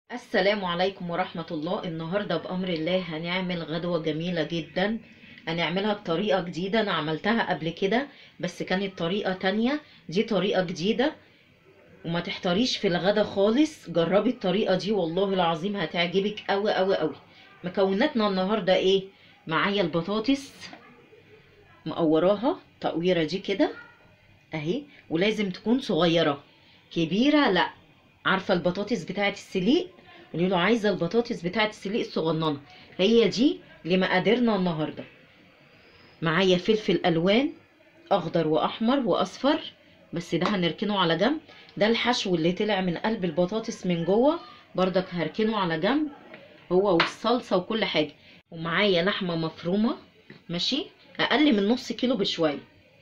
السلام عليكم ورحمة الله النهاردة بأمر الله هنعمل غدوة جميلة جدا هنعملها بطريقة جديدة أنا عملتها قبل كده بس كانت طريقة تانية دي طريقة جديدة وما تحتاريش في الغدا خالص جربي الطريقة دي والله العظيم هتعجبك قوي قوي قوي مكوناتنا النهاردة ايه معايا البطاطس مقوراها تقويرة دي كده اهي ولازم تكون صغيرة كبيرة لا عارفة البطاطس بتاعت السليق قولي له عايزة البطاطس بتاعت السليق الصغننة هي دي لمقاديرنا النهاردة معايا فلفل ألوان أخضر وأحمر وأصفر بس ده هنركنه على جنب ده الحشو اللي طلع من قلب البطاطس من جوه بردك هركنه على جنب هو والصلصة وكل حاجة ومعايا لحمة مفرومة ماشي أقل من نص كيلو بشوية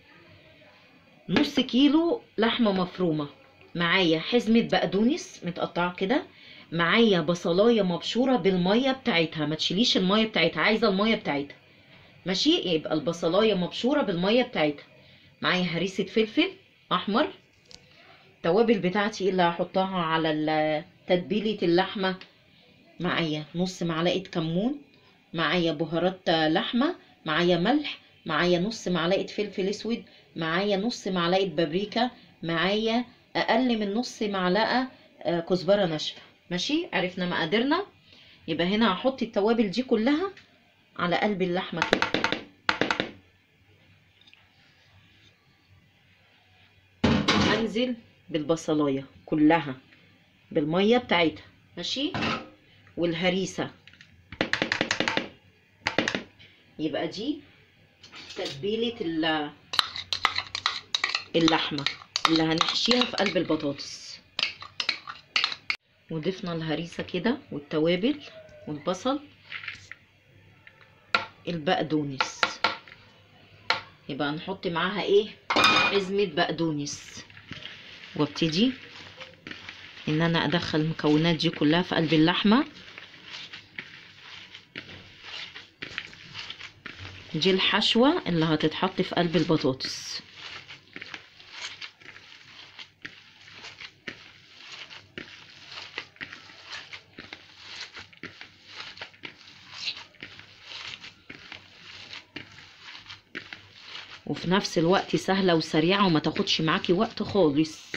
نص كيلو لحمة مفرومة معايا حزمة بقدونس متقطعة كده معايا بصلاية مبشورة بالمية بتاعتها ما تشيليش المية بتاعتها عايزة المية بتاعتها ماشي يبقى البصلاية مبشورة بالمية بتاعتها معايا هريسة فلفل أحمر التوابل بتاعتي اللي هحطها على تتبيلة اللحمة معايا نص معلقة كمون معايا بهارات لحمة معايا ملح معايا نص معلقة فلفل اسود معايا نص معلقة بابريكا معايا اقل من نص معلقة كزبرة ناشفة ماشي عرفنا مقاديرنا يبقى هنا هحط التوابل دي كلها على قلب اللحمة كده هنزل بالبصلاية كلها بالمية بتاعتها ماشي والهريسة يبقى دي تتبيلة اللحمة اللي هنحشيها في قلب البطاطس وضفنا الهريسة كده والتوابل والبصل البقدونس يبقى نحط معاها ايه حزمة بقدونس وابتدي ان انا ادخل المكونات دي كلها في قلب اللحمة دي الحشوة اللي هتتحط في قلب البطاطس وفي نفس الوقت سهلة وسريعة وما تاخدش معاكي وقت خالص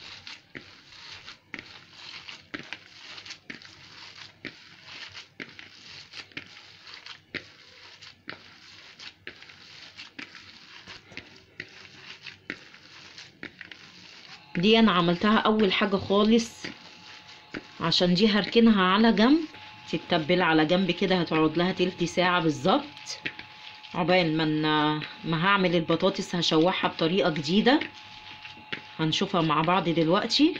دي انا عملتها اول حاجة خالص عشان دي هركنها على جنب تتبل على جنب كده هتقعد لها تلت ساعة بالظبط عقبال ما ما هعمل البطاطس هشوحها بطريقة جديدة هنشوفها مع بعض دلوقتي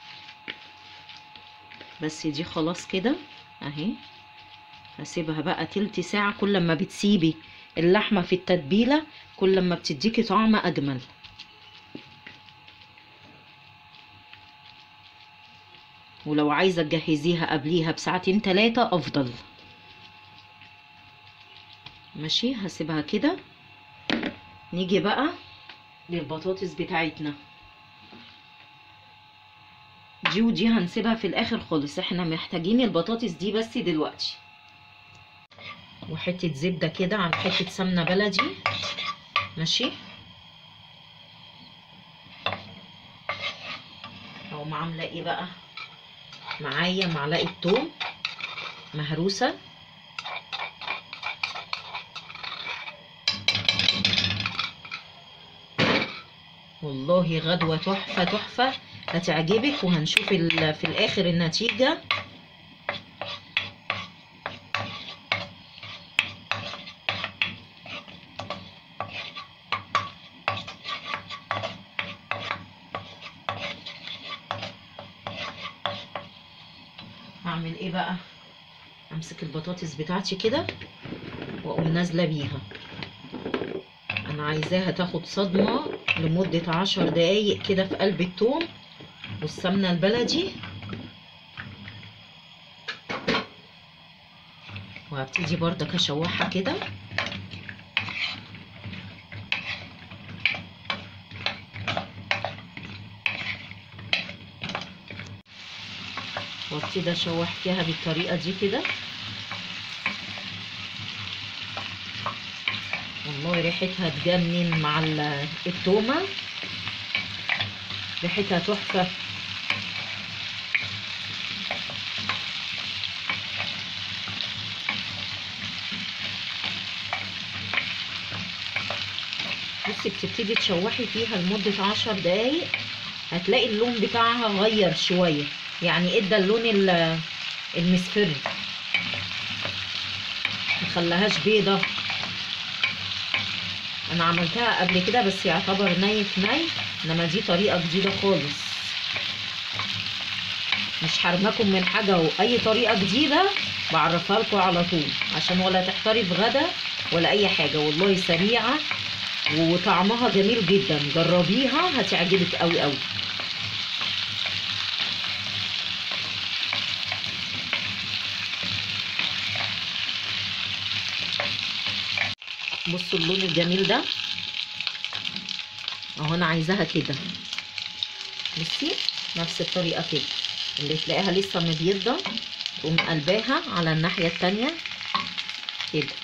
بس دي خلاص كده اهي هسيبها بقى تلت ساعة كل ما بتسيبي اللحمة في التتبيلة كل ما بتديكي طعم اجمل ولو عايزة تجهزيها قبليها بساعتين تلاتة افضل ماشي هسيبها كده نيجي بقى للبطاطس بتاعتنا دي ودي هنسيبها في الاخر خالص احنا محتاجين البطاطس دي بس دلوقتي وحته زبده كده على حته سمنه بلدي ماشي اقوم عامله ايه بقى معايا معلقه توم مهروسه والله غدوة تحفة تحفة هتعجبك وهنشوف في الآخر النتيجة هعمل ايه بقى امسك البطاطس بتاعتي كده واقوم نازله بيها انا عايزاها تاخد صدمة لمدة عشر دقايق كده في قلب التوم والسمنة البلدي وهبتدي بردك اشوحها كده وابتدي اشوح فيها بالطريقه دي كده والله ريحتها تجنن مع ال- التومه ريحتها تحفه بصي بتبتدي تشوحي فيها لمدة عشر دقايق هتلاقي اللون بتاعها غير شوية يعني ادى اللون ال- المصفري مخليهاش بيضة انا عملتها قبل كده بس يعتبر ني في ني انما دي طريقة جديدة خالص مش حرمكم من حاجة واي طريقة جديدة بعرفها لكم على طول عشان ولا تحتاري في غدا ولا اي حاجة والله سريعة وطعمها جميل جدا جربيها هتعجبك قوي قوي بصوا اللون الجميل ده اهو انا عايزاها كده بصي نفس الطريقه كده اللي تلاقيها لسه مبيضه تقوم قلباها على الناحيه التانية كده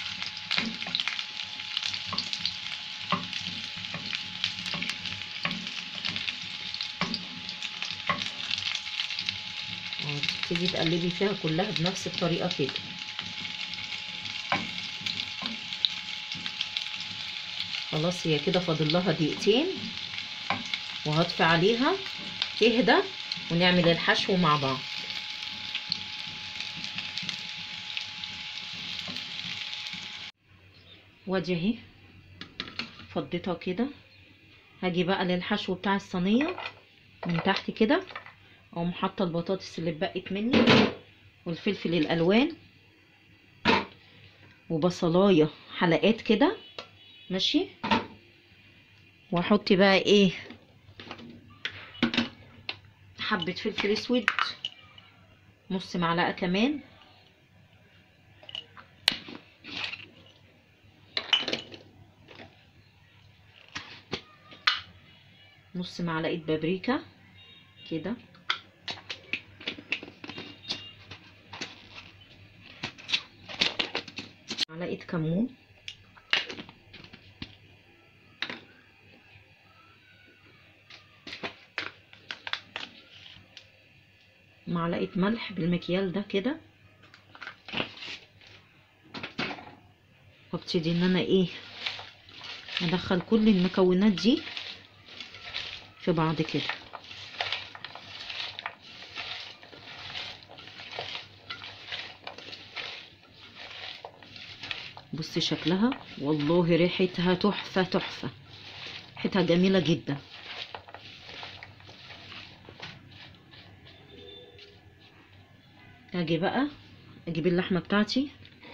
تبتدي تقلبي فيها كلها بنفس الطريقه كده خلاص هي كده فاضل لها دقيقتين وهطفي عليها تهدى ونعمل الحشو مع بعض وادي اهي فضيتها كده هاجي بقى للحشو بتاع الصينيه من تحت كده اقوم حاطه البطاطس اللي اتبقت مني والفلفل الالوان وبصلايه حلقات كده ماشي واحط بقى ايه حبه فلفل اسود نص معلقه كمان نص معلقه بابريكا كده معلقه كمون معلقه ملح بالمكيال ده كده وابتدي ان انا ايه ادخل كل المكونات دي في بعض كده بصي شكلها والله ريحتها تحفة تحفة ريحتها جميلة جدا اجي بقى اجيب اللحمة بتاعتي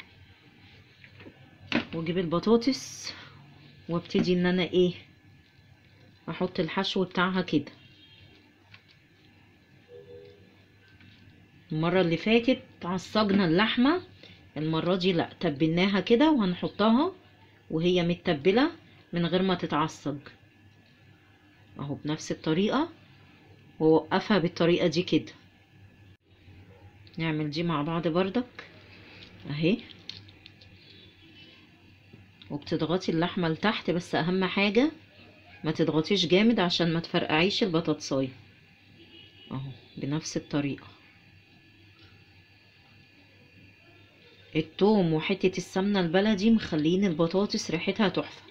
واجيب البطاطس وابتدي ان انا ايه احط الحشو بتاعها كده المرة اللي فاتت عصجنا اللحمة المرة دي لا تبلناها كده وهنحطها وهي متبلة من غير ما تتعصج اهو بنفس الطريقة ووقفها بالطريقة دي كده نعمل دي مع بعض بردك اهي وبتضغطي اللحمة لتحت بس اهم حاجة ما تضغطيش جامد عشان ما تفرقعيش البطاطساية اهو بنفس الطريقة التوم وحتة السمنة البلدي مخلين البطاطس ريحتها تحفة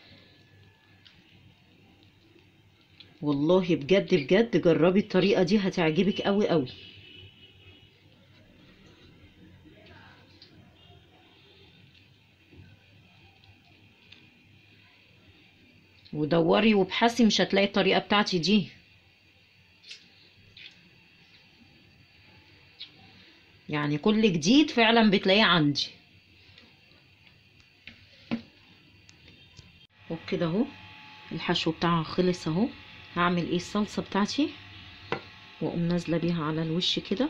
والله بجد بجد جربي الطريقة دي هتعجبك قوي قوي ودوري وابحثي مش هتلاقي الطريقة بتاعتي دي يعني كل جديد فعلا بتلاقيه عندي وبكده اهو الحشو بتاعها خلص اهو هعمل ايه الصلصة بتاعتي واقوم نازلة بيها على الوش كده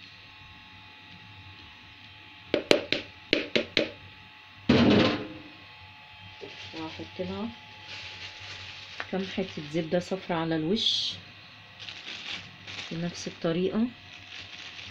وهحط لها كام حتة زبدة صفرا على الوش بنفس الطريقة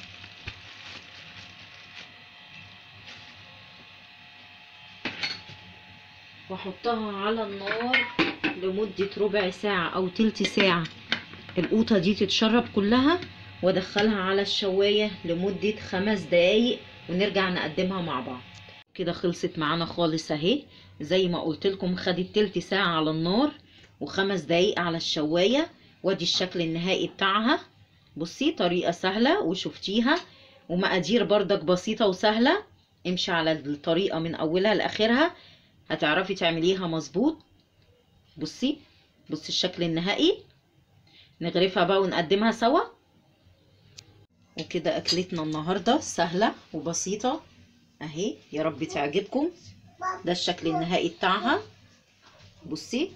واحطها على النار لمدة ربع ساعة او تلت ساعة القوطة دي تتشرب كلها وادخلها على الشواية لمدة خمس دقايق ونرجع نقدمها مع بعض كده خلصت معانا خالص اهي زي ما قلت لكم خدت تلت ساعة على النار وخمس دقايق على الشواية وادي الشكل النهائي بتاعها بصي طريقة سهلة وشفتيها ومقادير بردك بسيطة وسهلة امشي على الطريقة من اولها لاخرها هتعرفي تعمليها مظبوط بصي بصي الشكل النهائي نغرفها بقى ونقدمها سوا وكده اكلتنا النهارده سهله وبسيطه اهي يا رب تعجبكم ده الشكل النهائي بتاعها بصي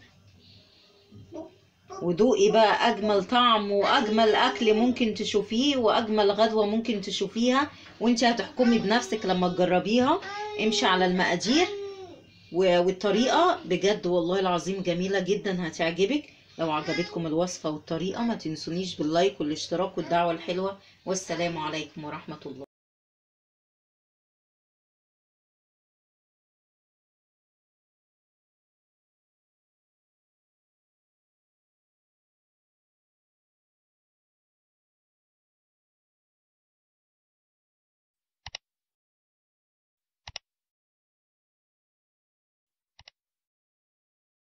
ودوقي بقى اجمل طعم واجمل اكل ممكن تشوفيه واجمل غدوه ممكن تشوفيها وانت هتحكمي بنفسك لما تجربيها امشي على المقادير و- والطريقه بجد والله العظيم جميله جدا هتعجبك لو عجبتكم الوصفه والطريقه ما تنسونيش باللايك والاشتراك والدعوه الحلوه والسلام عليكم ورحمه الله